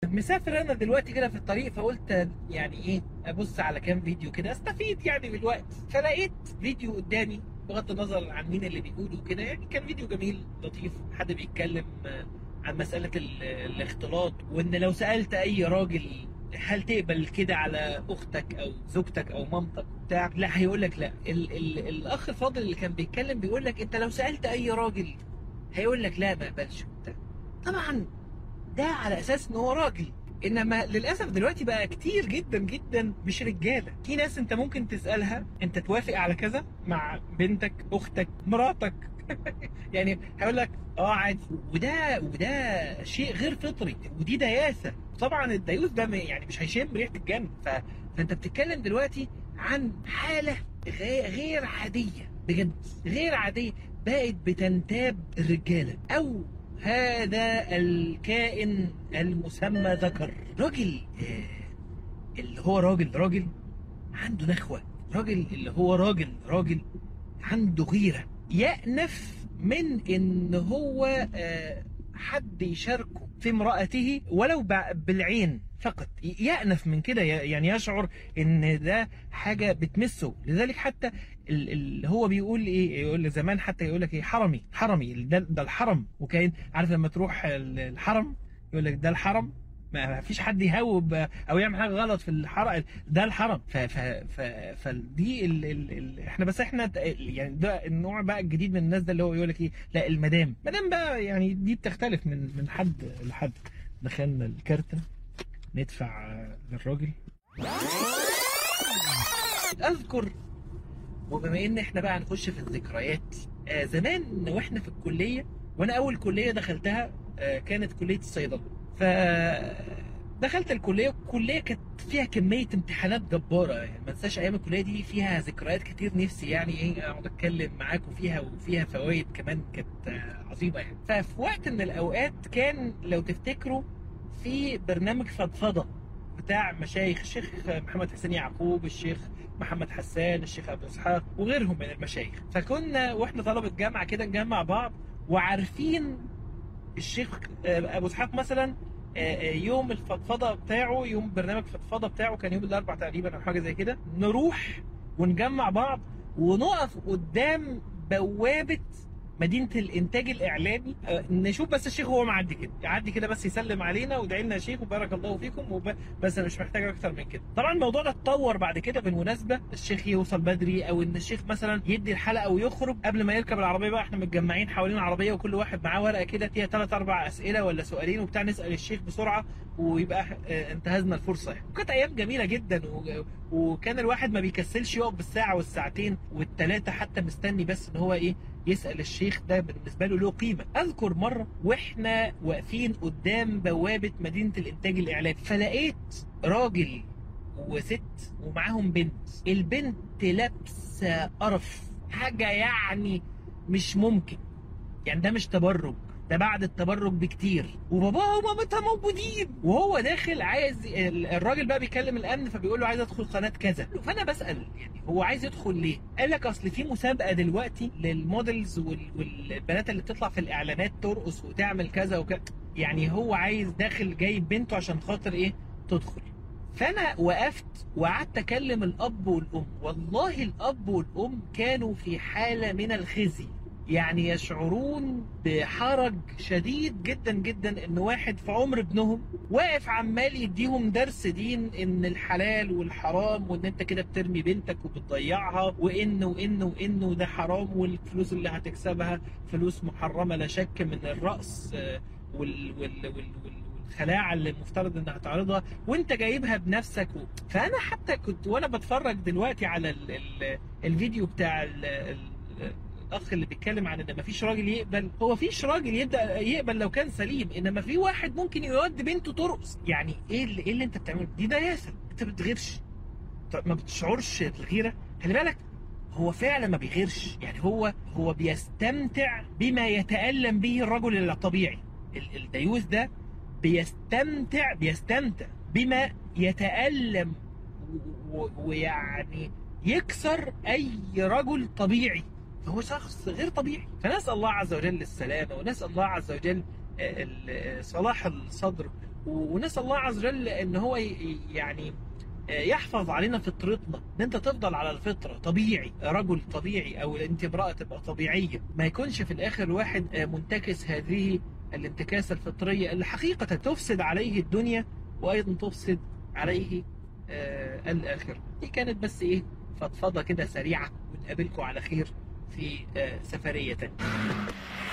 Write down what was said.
مسافر انا دلوقتي كده في الطريق فقلت يعني ايه ابص على كام فيديو كده استفيد يعني بالوقت فلقيت فيديو قدامي بغض النظر عن مين اللي بيقوله كده يعني كان فيديو جميل لطيف حد بيتكلم آه، عن مسألة ال- الاختلاط وان لو سألت اي راجل هل تقبل كده على اختك او زوجتك او مامتك بتاع لا هيقول لك لا ال ال الاخ الفاضل اللي كان بيتكلم بيقول لك انت لو سألت اي راجل هيقول لك لا ما اقبلش وبتاع طبعا ده على اساس ان هو راجل انما للاسف دلوقتي بقى كتير جدا جدا مش رجاله في ناس انت ممكن تسالها انت توافق على كذا مع بنتك اختك مراتك يعني هيقول لك اه عادي وده وده شيء غير فطري ودي دياثه طبعا الديوث ده م- يعني مش هيشم ريحه الجنه ف... فانت بتتكلم دلوقتي عن حاله غير, غير عاديه بجد غير عاديه بقت بتنتاب الرجاله او هذا الكائن المسمى ذكر راجل آه، اللي هو راجل راجل عنده نخوة راجل اللي هو راجل راجل عنده غيرة يأنف من ان هو آه، حد يشاركه في امرأته ولو بع- بالعين فقط يأنف من كده ي- يعني يشعر ان ده حاجة بتمسه لذلك حتى ال- اللي هو بيقول ايه يقول زمان حتى يقول لك ايه حرمي حرمي ده, ده الحرم وكاين عارف لما تروح ال- الحرم يقول لك ده الحرم ما فيش حد يهوب او يعمل حاجه غلط في الحرم ده الحرم ف ف ف فدي ال ال ال احنا بس احنا ت- يعني ده النوع بقى الجديد من الناس ده اللي هو يقول لك ايه لا المدام مدام بقى يعني دي بتختلف من من حد لحد دخلنا الكارتة ندفع آه، للراجل اذكر وبما ان احنا بقى هنخش في الذكريات آه زمان واحنا في الكليه وانا اول كليه دخلتها آه كانت كليه الصيدله ف دخلت الكليه والكليه كانت فيها كميه امتحانات جباره يعني ما انساش ايام الكليه دي فيها ذكريات كتير نفسي يعني ايه اقعد اتكلم معاكم فيها وفيها فوائد كمان كانت آه، عظيمه يعني ففي وقت من الاوقات كان لو تفتكروا في برنامج فضفضه بتاع مشايخ الشيخ محمد حسين يعقوب الشيخ محمد حسان الشيخ ابو اسحاق وغيرهم من المشايخ فكنا واحنا طلبه جامعه كده نجمع بعض وعارفين الشيخ آه، ابو اسحاق مثلا آه، آه، يوم الفضفضه بتاعه يوم برنامج فضفضه بتاعه كان يوم الاربعاء تقريبا او حاجه زي كده نروح ونجمع بعض ونقف قدام بوابه مدينه الانتاج الاعلامي آه، نشوف بس الشيخ وهو معدي كده يعدي كده بس يسلم علينا ويدعي لنا يا شيخ وبارك الله فيكم وب... بس انا مش محتاج اكتر من كده طبعا الموضوع ده اتطور بعد كده بالمناسبه الشيخ يوصل بدري او ان الشيخ مثلا يدي الحلقه ويخرج قبل ما يركب العربيه بقى احنا متجمعين حوالين العربيه وكل واحد معاه ورقه كده فيها ثلاث اربع اسئله ولا سؤالين وبتاع نسال الشيخ بسرعه ويبقى آه، انتهزنا الفرصه يعني وكانت ايام جميله جدا و... وكان الواحد ما بيكسلش يقف بالساعه والساعتين والثلاثه حتى مستني بس ان هو ايه يسال الشيخ ده بالنسبه له له قيمه اذكر مره واحنا واقفين قدام بوابه مدينه الانتاج الاعلامي فلقيت راجل وست ومعاهم بنت البنت لابسه قرف حاجه يعني مش ممكن يعني ده مش تبرج ده بعد التبرج بكتير وباباها ومامتها موجودين وهو داخل عايز ال- الراجل بقى بيكلم الامن فبيقول له عايز ادخل قناه كذا فانا بسال يعني هو عايز يدخل ليه؟ قال لك اصل في مسابقه دلوقتي للمودلز وال- والبنات اللي بتطلع في الاعلانات ترقص وتعمل كذا وكذا يعني هو عايز داخل جايب بنته عشان خاطر ايه؟ تدخل فانا وقفت وقعدت اكلم الاب والام والله الاب والام كانوا في حاله من الخزي يعني يشعرون بحرج شديد جدا جدا ان واحد في عمر ابنهم واقف عمال يديهم درس دين ان الحلال والحرام وان انت كده بترمي بنتك وبتضيعها وان وان وان وده حرام والفلوس اللي هتكسبها فلوس محرمه لا شك من الرأس آه، وال وال وال وال والخلاعه اللي المفترض انها تعرضها وانت جايبها بنفسك و... فانا حتى كنت وانا بتفرج دلوقتي على ال... ال... الفيديو بتاع ال... ال... الاخ اللي بيتكلم عن ان مفيش راجل يقبل هو فيش راجل يبدا يقبل لو كان سليم انما في واحد ممكن يودي بنته ترقص يعني ايه اللي, إيه اللي انت بتعمله دي دياسه انت ما بتغيرش طب ما بتشعرش الغيره خلي بالك هو فعلا ما بيغيرش يعني هو هو بيستمتع بما يتألم به الرجل الطبيعي ال- الديوث ده بيستمتع بيستمتع بما يتألم و- و- ويعني يكسر أي رجل طبيعي فهو شخص غير طبيعي فنسأل الله عز وجل السلامة ونسأل الله عز وجل آه، ال- آه، صلاح الصدر و- ونسال الله عز وجل ان هو ي- يعني آه، يحفظ علينا فطرتنا ان انت تفضل على الفطره طبيعي رجل طبيعي او انت امراه تبقى طبيعيه ما يكونش في الاخر واحد آه، منتكس هذه الانتكاسه الفطريه اللي حقيقه تفسد عليه الدنيا وايضا تفسد عليه آه، الاخره دي كانت بس ايه فضفضه كده سريعه ونقابلكم على خير في آه، سفريه تانية